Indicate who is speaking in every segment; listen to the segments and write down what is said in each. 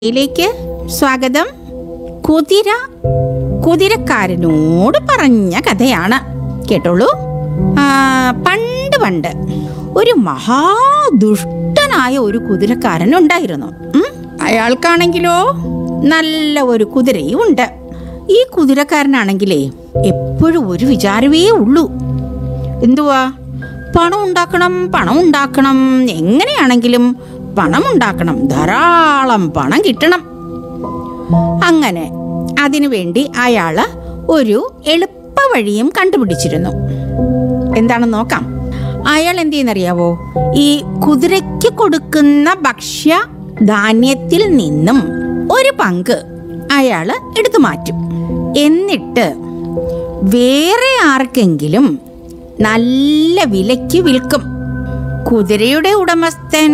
Speaker 1: ഇതിലേക്ക് സ്വാഗതം കുതിര കുതിരക്കാരനോട് പറഞ്ഞ കഥയാണ് കേട്ടോളൂ ആ, പണ്ട് പണ്ട് ഒരു മഹാദുഷ്ടനായ ഒരു കുതിരക്കാരൻ ഉണ്ടായിരുന്നു ഉം, അയാൾക്കാണെങ്കിലോ നല്ല ഒരു കുതിരയും ഉണ്ട് ഈ കുതിരക്കാരനാണെങ്കിലേ എപ്പോഴും ഒരു വിചാരമേ ഉള്ളൂ എന്തുവാ പണം ഉണ്ടാക്കണം പണം ഉണ്ടാക്കണം എങ്ങനെയാണെങ്കിലും പണം ഉണ്ടാക്കണം ധാരാളം പണം കിട്ടണം അങ്ങനെ അതിനു വേണ്ടി അയാള് ഒരു എളുപ്പ വഴിയും കണ്ടുപിടിച്ചിരുന്നു എന്താണെന്ന് നോക്കാം അയാൾ എന്ത് ചെയ്യുന്നറിയാവോ ഈ കുതിരയ്ക്ക് കൊടുക്കുന്ന ഭക്ഷ്യ ധാന്യത്തിൽ നിന്നും ഒരു പങ്ക് അയാള് എടുത്തു മാറ്റും എന്നിട്ട് വേറെ ആർക്കെങ്കിലും നല്ല വിലയ്ക്ക് വിൽക്കും കുതിരയുടെ ഉടമസ്ഥൻ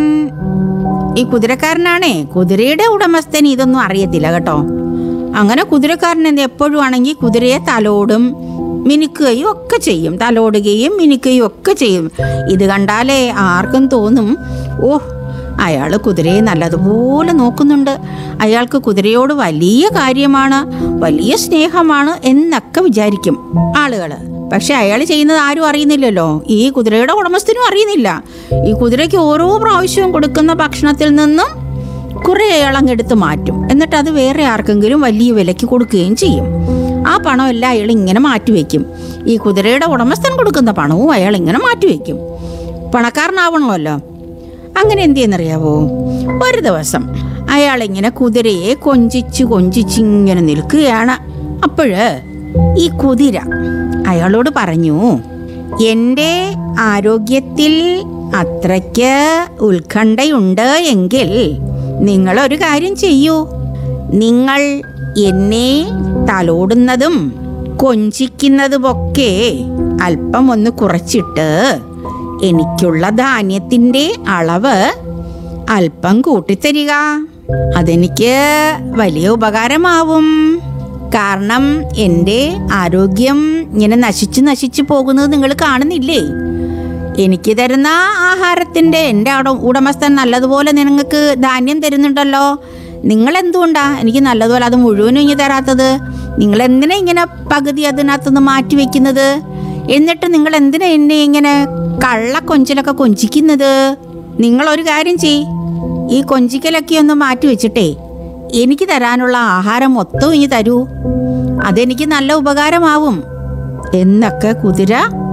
Speaker 1: ഈ കുതിരക്കാരനാണേ കുതിരയുടെ ഉടമസ്ഥൻ ഇതൊന്നും അറിയത്തില്ല കേട്ടോ അങ്ങനെ കുതിരക്കാരൻ എന്ത് എപ്പോഴും ആണെങ്കിൽ കുതിരയെ തലോടും മിനുക്കുകയും ഒക്കെ ചെയ്യും തലോടുകയും മിനുക്കുകയും ഒക്കെ ചെയ്യും ഇത് കണ്ടാലേ ആർക്കും തോന്നും ഓ അയാൾ കുതിരയെ നല്ലതുപോലെ നോക്കുന്നുണ്ട് അയാൾക്ക് കുതിരയോട് വലിയ കാര്യമാണ് വലിയ സ്നേഹമാണ് എന്നൊക്കെ വിചാരിക്കും ആളുകൾ പക്ഷെ അയാൾ ചെയ്യുന്നത് ആരും അറിയുന്നില്ലല്ലോ ഈ കുതിരയുടെ ഉടമസ്ഥനും അറിയുന്നില്ല ഈ കുതിരയ്ക്ക് ഓരോ പ്രാവശ്യവും കൊടുക്കുന്ന ഭക്ഷണത്തിൽ നിന്നും കുറെ അയാൾ അങ്ങ് എടുത്ത് മാറ്റും എന്നിട്ട് അത് വേറെ ആർക്കെങ്കിലും വലിയ വിലയ്ക്ക് കൊടുക്കുകയും ചെയ്യും ആ പണമെല്ലാം അയാൾ ഇങ്ങനെ മാറ്റിവെക്കും ഈ കുതിരയുടെ ഉടമസ്ഥൻ കൊടുക്കുന്ന പണവും അയാൾ ഇങ്ങനെ മാറ്റിവെക്കും പണക്കാരനാവണമല്ലോ അങ്ങനെ എന്ത് ചെയ്യുന്നറിയാവോ ഒരു ദിവസം അയാൾ ഇങ്ങനെ കുതിരയെ കൊഞ്ചിച്ച് കൊഞ്ചിച്ച് ഇങ്ങനെ നിൽക്കുകയാണ് അപ്പോഴ് ഈ കുതിര അയാളോട് പറഞ്ഞു എൻ്റെ ആരോഗ്യത്തിൽ അത്രയ്ക്ക് ഉത്കണ്ഠയുണ്ട് എങ്കിൽ നിങ്ങളൊരു കാര്യം ചെയ്യൂ നിങ്ങൾ എന്നെ തലോടുന്നതും കൊഞ്ചിക്കുന്നതുമൊക്കെ അല്പം ഒന്ന് കുറച്ചിട്ട് എനിക്കുള്ള ധാന്യത്തിൻ്റെ അളവ് അല്പം കൂട്ടിത്തരിക അതെനിക്ക് വലിയ ഉപകാരമാവും കാരണം എൻ്റെ ആരോഗ്യം ഇങ്ങനെ നശിച്ചു നശിച്ചു പോകുന്നത് നിങ്ങൾ കാണുന്നില്ലേ എനിക്ക് തരുന്ന ആഹാരത്തിൻ്റെ എൻ്റെ അവിടെ ഉടമസ്ഥൻ നല്ലതുപോലെ നിങ്ങൾക്ക് ധാന്യം തരുന്നുണ്ടല്ലോ നിങ്ങൾ എന്തുകൊണ്ടാ എനിക്ക് നല്ലതുപോലെ അത് മുഴുവനും ഇനി തരാത്തത് നിങ്ങൾ എന്തിനാ ഇങ്ങനെ പകുതി അതിനകത്തുനിന്ന് മാറ്റി വെക്കുന്നത് എന്നിട്ട് നിങ്ങൾ എന്തിനാ എന്നെ ഇങ്ങനെ കള്ള കൊഞ്ചലൊക്കെ കൊഞ്ചിക്കുന്നത് നിങ്ങളൊരു കാര്യം ചെയ് ഈ കൊഞ്ചിക്കലൊക്കെ ഒന്ന് മാറ്റി വെച്ചിട്ടേ എനിക്ക് തരാനുള്ള ആഹാരം മൊത്തം ഇനി തരൂ അതെനിക്ക് നല്ല ഉപകാരമാവും എന്നൊക്കെ കുതിര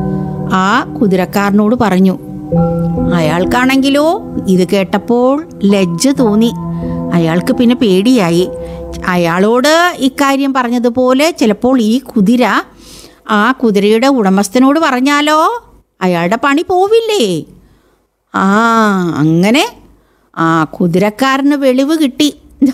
Speaker 1: ആ കുതിരക്കാരനോട് പറഞ്ഞു അയാൾക്കാണെങ്കിലോ ഇത് കേട്ടപ്പോൾ ലജ്ജ തോന്നി അയാൾക്ക് പിന്നെ പേടിയായി അയാളോട് ഇക്കാര്യം പറഞ്ഞതുപോലെ ചിലപ്പോൾ ഈ കുതിര ആ കുതിരയുടെ ഉടമസ്ഥനോട് പറഞ്ഞാലോ അയാളുടെ പണി പോവില്ലേ ആ അങ്ങനെ ആ കുതിരക്കാരന് വെളിവ് കിട്ടി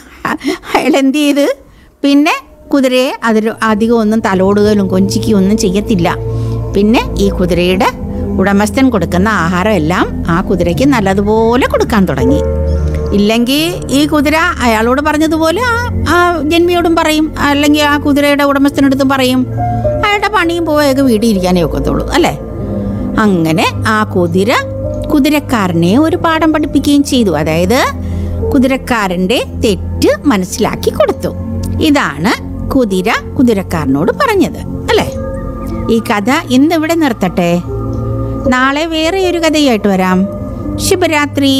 Speaker 1: അയാൾ എന്ത് ചെയ്ത് പിന്നെ കുതിരയെ അതിൽ അധികം ഒന്നും തലോടുകയും കൊഞ്ചിക്കുകയും ഒന്നും ചെയ്യത്തില്ല പിന്നെ ഈ കുതിരയുടെ ഉടമസ്ഥൻ കൊടുക്കുന്ന ആഹാരം എല്ലാം ആ കുതിരയ്ക്ക് നല്ലതുപോലെ കൊടുക്കാൻ തുടങ്ങി ഇല്ലെങ്കിൽ ഈ കുതിര അയാളോട് പറഞ്ഞതുപോലെ ആ ആ ജന്മിയോടും പറയും അല്ലെങ്കിൽ ആ കുതിരയുടെ ഉടമസ്ഥനടുത്തും പറയും അയാളുടെ പണിയും പോയൊക്കെ വീട്ടിൽ ഇരിക്കാനേ ഒക്കത്തുള്ളൂ അല്ലേ അങ്ങനെ ആ കുതിര കുതിരക്കാരനെ ഒരു പാഠം പഠിപ്പിക്കുകയും ചെയ്തു അതായത് കുതിരക്കാരന്റെ തെറ്റ് മനസ്സിലാക്കി കൊടുത്തു ഇതാണ് കുതിര കുതിരക്കാരനോട് പറഞ്ഞത് അല്ലേ ഈ കഥ ഇന്ന് ഇവിടെ നിർത്തട്ടെ നാളെ വേറെ ഒരു കഥയായിട്ട് വരാം ശുഭരാത്രി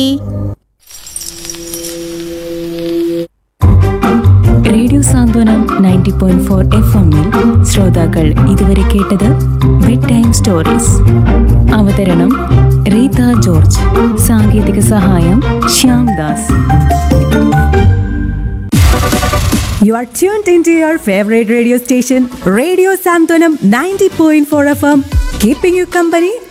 Speaker 2: radio Santhwanam ninety point four F എമ്മിൽ ശ്രോതാക്കൾ ഇതുവരെ കേട്ടത് ബെഡ് ടൈം സ്റ്റോറീസ് അവതരണം റീത ജോർജ് സാങ്കേതിക സഹായം Shyam Das
Speaker 3: You are tuned into your favorite radio station, Radio Santonam 90.4 FM, keeping you company